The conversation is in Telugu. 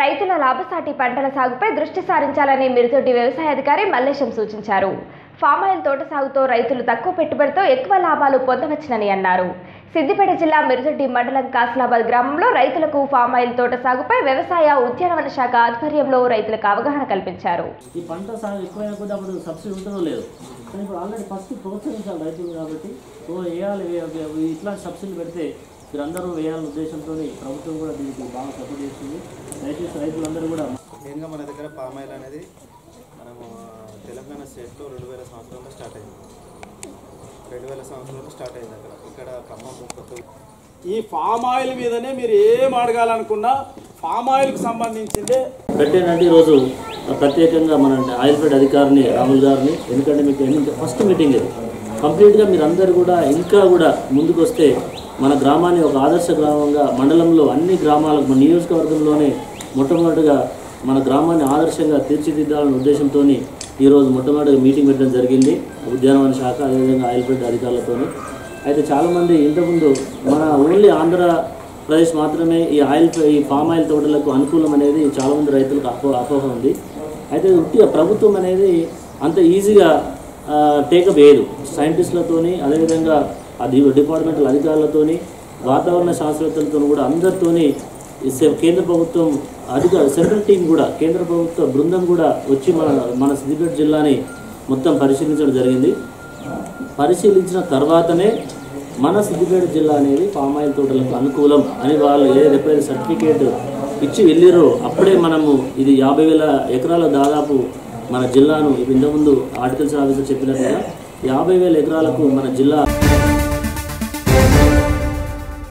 రైతుల లాభసాటి పంటల సాగుపై దృష్టి సారించాలని మిరుతొడ్డి వ్యవసాయ అధికారి మల్లేశం సూచించారు ఫామాయిల్ తోట సాగుతో రైతులు తక్కువ పెట్టుబడితో ఎక్కువ లాభాలు పొందవచ్చునని అన్నారు సిద్దిపేట జిల్లా మిరుదొడ్డి మండలం కాసిలాబాద్ గ్రామంలో రైతులకు ఫామాయిల్ తోట సాగుపై వ్యవసాయ ఉద్యానవన శాఖ ఆధ్వర్యంలో రైతులకు అవగాహన కల్పించారు ఈ పంట సాగు ఎక్కువైనా కొద్ది అప్పుడు సబ్సిడీ ఉంటుందో లేదు కానీ ఇప్పుడు ఆల్రెడీ ఫస్ట్ ప్రోత్సహించాలి రైతులు కాబట్టి సో వేయాలి వే- వే- ఇట్లాంటి సబ్సిడీ పెడితే మీరందరూ వేయాలనే ఉద్దేశంతో ప్రభుత్వం కూడా దీనికి బాగా సపోర్ట్ చేస్తుంది దయచేసి రైతులందరూ కూడా మెయిన్గా మన దగ్గర పామ్ ఆయిల్ అనేది మనము తెలంగాణ స్టేట్లో రెండు వేల సంవత్సరంలో స్టార్ట్ అయింది రెండు వేల సంవత్సరంలో స్టార్ట్ అయింది అక్కడ ఇక్కడ ఖమ్మం కొత్త ఈ ఫామ్ ఆయిల్ మీదనే మీరు ఏం అడగాలనుకున్నా ఫామ్ ఆయిల్కి సంబంధించిందే పెట్టేనంటే ఈరోజు ప్రత్యేకంగా మన ఆయిల్ ఫెడ్ అధికారిని రాముల్ గారిని ఎందుకంటే మీకు ఎన్ని- ఫస్ట్ మీటింగ్ ఇది కంప్లీట్గా మీరు అందరు కూడా ఇంకా కూడా ముందుకు వస్తే మన గ్రామాన్ని ఒక ఆదర్శ గ్రామంగా మండలంలో అన్ని గ్రామాలకు మన నియోజకవర్గంలోనే మొట్టమొదటిగా మన గ్రామాన్ని ఆదర్శంగా తీర్చిదిద్దాలనే ఉద్దేశంతో ఈరోజు మొట్టమొదటిగా మీటింగ్ పెట్టడం జరిగింది ఉద్యానవన శాఖ అదేవిధంగా ఆయిల్ ఫెడ్ అధికారులతోని అయితే చాలామంది ఇంతకుముందు మన ఓన్లీ ఆంధ్రప్రదేశ్ మాత్రమే ఈ ఆయిల్ ఈ ఫామ్ ఆయిల్ తోటలకు అనుకూలం అనేది చాలామంది రైతులకు అపో అపోహ ఉంది అయితే ఉట్టిగా ప్రభుత్వం అనేది అంత ఈజీగా టేకప్ చేయదు సైంటిస్టులతోని అదేవిధంగా అది డిపార్ట్మెంటల్ అధికారులతోని వాతావరణ శాస్త్రవేత్తలతో కూడా అందరితోని ఈ సె- కేంద్ర ప్రభుత్వం అధికార సెంట్రల్ టీం కూడా కేంద్ర ప్రభుత్వ బృందం కూడా వచ్చి మన మన సిద్దిపేట జిల్లాని మొత్తం పరిశీలించడం జరిగింది పరిశీలించిన తర్వాతనే మన సిద్దిపేట జిల్లా అనేది పామ్ ఆయిల్ తోటలకు అనుకూలం అని వాళ్ళు ఏ ఎప్పుడైతే సర్టిఫికేట్ ఇచ్చి వెళ్ళిరో అప్పుడే మనము ఇది యాభై వేల ఎకరాల దాదాపు మన జిల్లాను ఇంతకుముందు ఆర్టికల్స్ ఆఫీసర్ చెప్పినట్టుగా యాభై వేల ఎకరాలకు మన జిల్లా